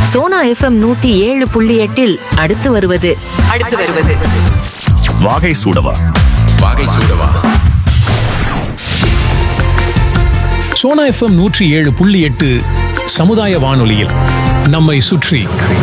Sona FM நூத்தி ஏழு புள்ளி எட்டில் அடுத்து வருவது அடுத்து வருவது வாகை சூடவா வாகை சூடவா சோனா எஃப்எம் நூற்றி ஏழு புள்ளி எட்டு சமுதாய வானொலியில் நம்மை சுற்றி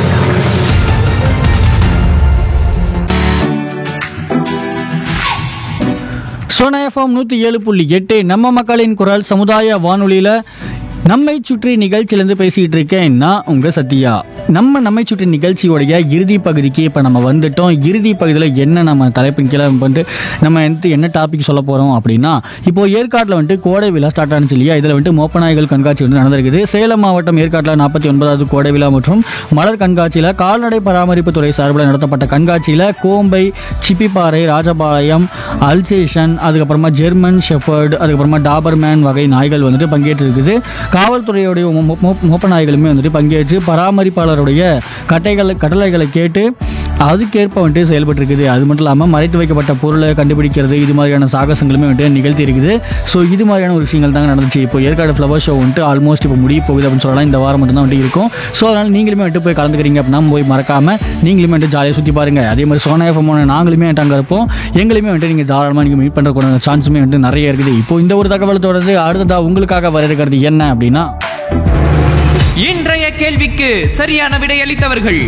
சோனா எஃப்எம் நூற்றி ஏழு புள்ளி எட்டு நம்ம மக்களின் குரல் சமுதாய வானொலியில் நம்மை சுற்றி நிகழ்ச்சியிலேருந்து பேசிகிட்டு இருக்கேன் நான் உங்கள் சத்யா நம்ம நம்மை சுற்றி நிகழ்ச்சியோடைய இறுதி பகுதிக்கு இப்போ நம்ம வந்துட்டோம் இறுதி பகுதியில் என்ன நம்ம தலைப்பின் கீழே வந்துட்டு நம்ம வந்து என்ன டாபிக் சொல்ல போகிறோம் அப்படின்னா இப்போ ஏற்காட்டில் வந்துட்டு கோடை விழா ஸ்டார்ட் ஆனிச்சு இல்லையா இதில் வந்துட்டு மோப்பநாய்கள் கண்காட்சி வந்து நடந்திருக்குது சேலம் மாவட்டம் ஏற்காட்டில் நாற்பத்தி ஒன்பதாவது கோடை விழா மற்றும் மலர் கண்காட்சியில் கால்நடை பராமரிப்பு துறை சார்பில் நடத்தப்பட்ட கண்காட்சியில் கோம்பை சிப்பிப்பாறை ராஜபாளையம் அல்சேஷன் அதுக்கப்புறமா ஜெர்மன் ஷெஃபர்டு அதுக்கப்புறமா டாபர்மேன் வகை நாய்கள் வந்துட்டு பங்கேற்றிருக்குது காவல்துறையுடைய மோ- மோ- மோப்ப நாய்களுமே வந்துட்டு பங்கேற்று பராமரிப்பாளருடைய கட்டைகளை கட்டளைகளை கேட்டு அதுக்கேற்ப வந்துட்டு செயல்பட்டு இருக்குது அது மட்டும் இல்லாமல் மறைத்து வைக்கப்பட்ட பொருளை கண்டுபிடிக்கிறது இது மாதிரியான சாகசங்களுமே வந்துட்டு நிகழ்த்தி இருக்குது ஸோ இது மாதிரியான ஒரு விஷயங்கள் தாங்க நடந்துச்சு இப்போ ஏற்காடு ஃப்ளவர் ஷோ வந்துட்டு ஆல்மோஸ்ட் இப்போ முடிய போகுது அப்படின்னு சொல்லலாம் இந்த வாரம் மட்டும் தான் வந்துட்டு இருக்கும் ஸோ அதனால் நீங்களுமே வந்துட்டு போய் கலந்துக்கிறீங்க அப்படின்னா போய் மறக்காமல் நீங்களுமே வந்துட்டு ஜாலியாக சுற்றி பாருங்க அதே மாதிரி சோனா எஃப்எம் நாங்களுமே வந்துட்டு அங்கே இருப்போம் எங்களையுமே வந்துட்டு நீங்கள் தாராளமாக நீங்கள் மீட் பண்ணுறக்கூடிய சான்ஸுமே வந்துட்டு நிறைய இருக்குது இப்போ இந்த ஒரு தகவல் தொடர்ந்து அடுத்ததாக உங்களுக்காக வர இருக்கிறது என்ன அப்படின்னா இன்றைய கேள்விக்கு சரியான விடையளித்தவர்கள்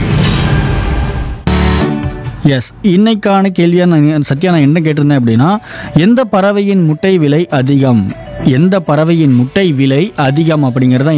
எஸ் இன்னைக்கான கேள்வியாக நான் சத்யா நான் என்ன கேட்டிருந்தேன் அப்படின்னா எந்த பறவையின் முட்டை விலை அதிகம் எந்த பறவையின் முட்டை விலை அதிகம் அப்படிங்கிறத